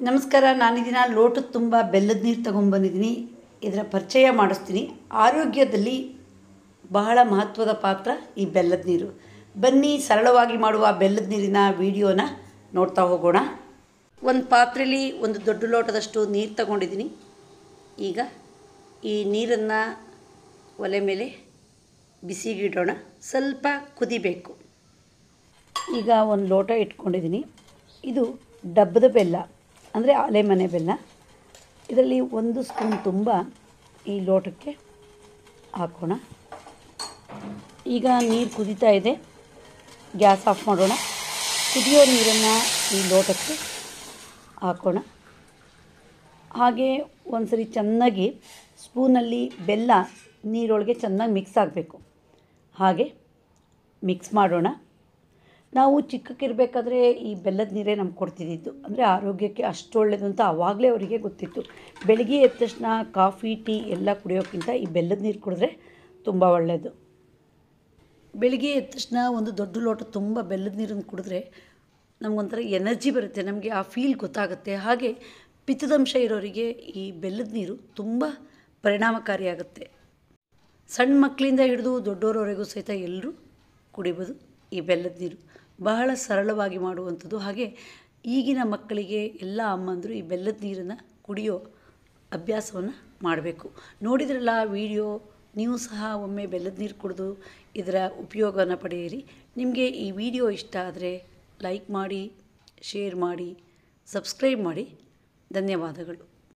ನಮಸ್ಕಾರ ನಾನಿದಿನ ಲೋಟದ ತುಂಬ ಬೆಲ್ಲದ ನೀರು ತೊಗೊಂಬಂದಿದ್ದೀನಿ ಇದರ ಪರಿಚಯ ಮಾಡಿಸ್ತೀನಿ ಆರೋಗ್ಯದಲ್ಲಿ ಬಹಳ ಮಹತ್ವದ ಪಾತ್ರ ಈ ಬೆಲ್ಲದ ನೀರು ಬನ್ನಿ ಸರಳವಾಗಿ ಮಾಡುವ ಬೆಲ್ಲದ ನೀರಿನ ವಿಡಿಯೋನ ನೋಡ್ತಾ ಹೋಗೋಣ ಒಂದು ಪಾತ್ರೆಯಲ್ಲಿ ಒಂದು ದೊಡ್ಡ ಲೋಟದಷ್ಟು ನೀರು ತಗೊಂಡಿದ್ದೀನಿ ಈಗ ಈ ನೀರನ್ನು ಒಲೆ ಮೇಲೆ ಬಿಸಿಗಿಡೋಣ ಸ್ವಲ್ಪ ಕುದಿಬೇಕು ಈಗ ಒಂದು ಲೋಟ ಇಟ್ಕೊಂಡಿದ್ದೀನಿ ಇದು ಡಬ್ಬದ ಬೆಲ್ಲ ಅಂದರೆ ಆಲೆಮನೆ ಬೆಲ್ಲ ಇದರಲ್ಲಿ ಒಂದು ಸ್ಪೂನ್ ತುಂಬ ಈ ಲೋಟಕ್ಕೆ ಹಾಕೋಣ ಈಗ ನೀರು ಕುದೀತಾ ಇದೆ ಗ್ಯಾಸ್ ಆಫ್ ಮಾಡೋಣ ಕುದಿಯೋ ನೀರನ್ನು ಈ ಲೋಟಕ್ಕೆ ಹಾಕೋಣ ಹಾಗೆ ಒಂದು ಸರಿ ಚೆನ್ನಾಗಿ ಸ್ಪೂನಲ್ಲಿ ಬೆಲ್ಲ ನೀರೊಳಗೆ ಚೆನ್ನಾಗಿ ಮಿಕ್ಸ್ ಆಗಬೇಕು ಹಾಗೆ ಮಿಕ್ಸ್ ಮಾಡೋಣ ನಾವು ಚಿಕ್ಕಕ್ಕಿರಬೇಕಾದ್ರೆ ಈ ಬೆಲ್ಲದ ನೀರೇ ನಮ್ಗೆ ಕೊಡ್ತಿದ್ದಿದ್ದು ಅಂದರೆ ಆರೋಗ್ಯಕ್ಕೆ ಅಷ್ಟು ಒಳ್ಳೆಯದು ಅಂತ ಆವಾಗಲೇ ಅವರಿಗೆ ಗೊತ್ತಿತ್ತು ಬೆಳಗ್ಗೆ ಎದ್ದ ತಕ್ಷಣ ಕಾಫಿ ಟೀ ಎಲ್ಲ ಕುಡಿಯೋಕ್ಕಿಂತ ಈ ಬೆಲ್ಲದ ನೀರು ಕುಡಿದ್ರೆ ತುಂಬ ಒಳ್ಳೆಯದು ಬೆಳಿಗ್ಗೆ ಎದ್ದ ತಕ್ಷಣ ಒಂದು ದೊಡ್ಡ ಲೋಟ ತುಂಬ ಬೆಲ್ಲದ ನೀರನ್ನು ಕುಡಿದ್ರೆ ನಮಗೊಂಥರ ಎನರ್ಜಿ ಬರುತ್ತೆ ನಮಗೆ ಆ ಫೀಲ್ ಗೊತ್ತಾಗುತ್ತೆ ಹಾಗೆ ಪಿತ್ತದಂಶ ಇರೋರಿಗೆ ಈ ಬೆಲ್ಲದ ನೀರು ತುಂಬ ಪರಿಣಾಮಕಾರಿಯಾಗುತ್ತೆ ಸಣ್ಣ ಮಕ್ಕಳಿಂದ ಹಿಡಿದು ದೊಡ್ಡವರವರೆಗೂ ಸಹಿತ ಎಲ್ಲರೂ ಕುಡಿಬೋದು ಈ ಬೆಲ್ಲದ ನೀರು ಬಹಳ ಸರಳವಾಗಿ ಮಾಡುವಂಥದ್ದು ಹಾಗೆ ಈಗಿನ ಮಕ್ಕಳಿಗೆ ಎಲ್ಲ ಅಮ್ಮಂದರು ಈ ಬೆಲ್ಲದ ನೀರನ್ನು ಕುಡಿಯೋ ಅಭ್ಯಾಸವನ್ನು ಮಾಡಬೇಕು ನೋಡಿದ್ರಲ್ಲ ವಿಡಿಯೋ ನೀವು ಸಹ ಒಮ್ಮೆ ಬೆಲ್ಲದ ನೀರು ಕುಡಿದು ಇದರ ಉಪಯೋಗನ ಪಡೆಯಿರಿ ನಿಮಗೆ ಈ ವಿಡಿಯೋ ಇಷ್ಟ ಆದರೆ ಲೈಕ್ ಮಾಡಿ ಶೇರ್ ಮಾಡಿ ಸಬ್ಸ್ಕ್ರೈಬ್ ಮಾಡಿ ಧನ್ಯವಾದಗಳು